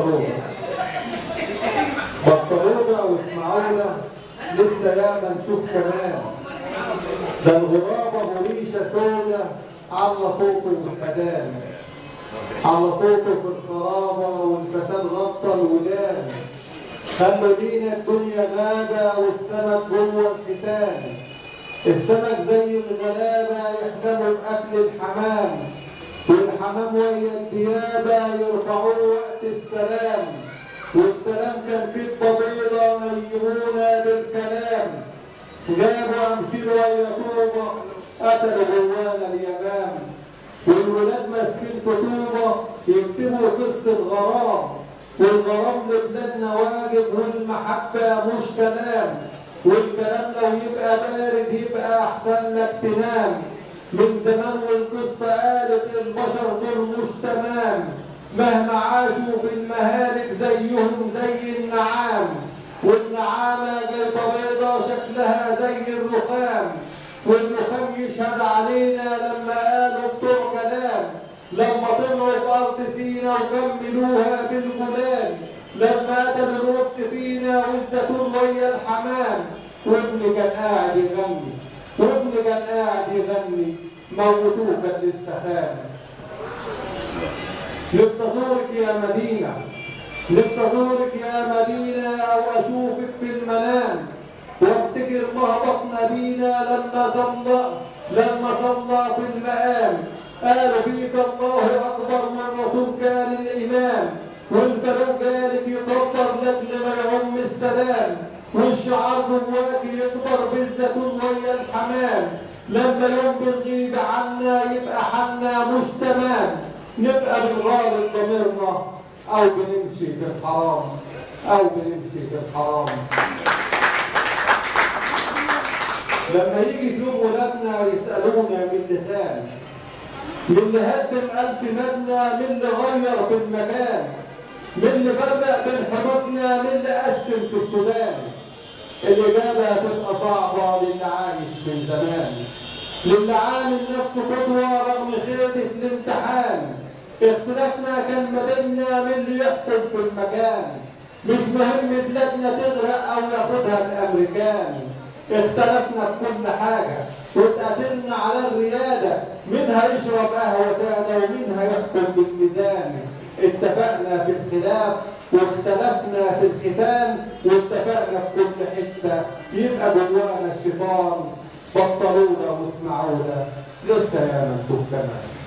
بطلونا بطلونا واسمعونا لسه ياما نشوف كمان ده الغرابة مريشة سودة على صوته والفدان على صوته في الخرابة والفساد غطى الودان خلوا لينا الدنيا غابة والسمك جوه الختان السمك زي الغلابة يحلموا بأكل الحمام والحمام ويا الديابة يرفعوه وقت السلام والسلام كان في الطبيلة نيمونا بالكلام جابوا أمثيل ويا طوبة قتلوا جوانا اليمام والولاد ماسكين في طوبة يكتبوا قصة غرام والغرام لبلادنا واجب والمحبة مش كلام والكلام لو يبقى بارد يبقى أحسن لك تنام من زمان والقصة قالت البشر دول مش تمام مهما عاشوا في المهالك زيهم زي النعام والنعامة جايبة بيضة شكلها زي الرخام والرخام يشهد علينا لما قالوا بتوع كلام لما طلعوا في أرض سينا وكملوها بالجولان لما قتلوا النفس فينا والزيتون ويا الحمام وابني كان قاعد يغني وابني كان قاعد يغني موتوه كان لسه خان نفسي ازورك يا مدينه نفسي ازورك يا مدينه او اشوفك في المنام وافتكر مهبط نبينا لما صلى لما صلى في المقام قالوا فيك الله اكبر والرسول كان الامام وانت لو جالك يكبر لاجل ما يعم السلام والشعار جواك يكبر بالزيتون ويا الحمام لما يوم بنغيب عنا يبقى حالنا مش تمام نبقى بنغار ضميرنا او بنمشي في الحرام او بنمشي في الحرام لما يجي في يوم ولادنا يسالونا من اللي خان من اللي هدم ألف مبنى من اللي غير في المكان من اللي فرق بين حدودنا من اللي قسم في السودان الإجابة هتبقى صعبة للي عايش من زمان للي عامل نفسه قدوة رغم خيبة الامتحان اختلافنا كان ما بيننا من اللي يحكم في المكان مش مهم بلادنا تغرق أو ياخدها الأمريكان اختلفنا في كل حاجة واتقابلنا على الريادة مين هيشرب قهوة سادة ومين هيحكم بالميزان اتفقنا في الخلاف واختلفنا في الختان واتفقنا في كل حتة يبقى جوانا الشيطان بطلونا واسمعونا لسه يا منسوب كمان